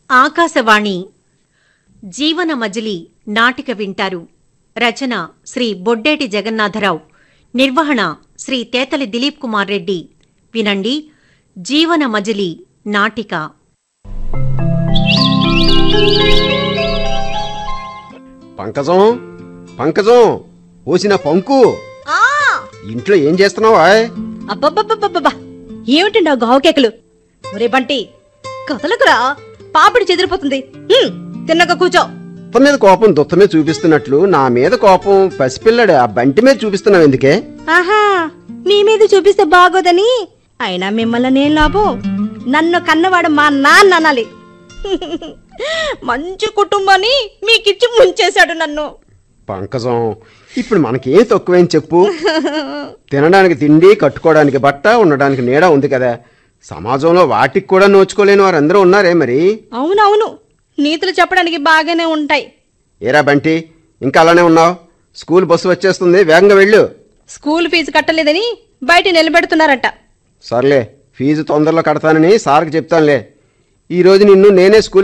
ఆకాశవాణి జీవన మజిలీ నాటిక వింటారు రచన శ్రీ బొడ్డేటి జగన్నాథరావు నిర్వహణ శ్రీ తేతలి దిలీప్ కుమార్ రెడ్డి వినండి జీవన మజిలీ నాటిక పంకజం పంకజం ఓసిన పంకు ఆ ఇంట్లో ఏం చేస్తున్నావా అబ్బబ్బబ్బబ్బబ్బా ఏమిటండి ఆ గావు కేకలు ఒరే బంటి కథలకురా పాపిడి చెదిరిపోతుంది హ్మ్, తిన్నక కూర్చో ఉత్త మీద కోపం దుత్త మీద చూపిస్తున్నట్లు నా మీద కోపం పసిపిల్లడు ఆ బంటి మీద చూపిస్తున్నావు ఎందుకే ఆహా మీ మీద చూపిస్తే బాగోదని అయినా మిమ్మల్ని నేను లాభం నన్ను కన్నవాడు మా నాన్న అనాలి మంచి కుటుంబాన్ని మీకిచ్చి ముంచేశాడు నన్ను పంకజం ఇప్పుడు మనకేం తక్కువేం చెప్పు తినడానికి తిండి కట్టుకోవడానికి బట్ట ఉండడానికి నీడ ఉంది కదా సమాజంలో వాటికి కూడా నోచుకోలేని వారందరూ ఉన్నారే మరి అవునవును నీతులు చెప్పడానికి బాగానే ఉంటాయి ఏరా బంటి ఇంకా అలానే ఉన్నావు స్కూల్ బస్సు వచ్చేస్తుంది వేగంగా వెళ్ళు స్కూల్ ఫీజు కట్టలేదని బయట నిలబెడుతున్నారట సర్లే ఫీజు తొందరలో కడతానని సార్కి చెప్తానులే ఈ రోజు నిన్ను నేనే స్కూల్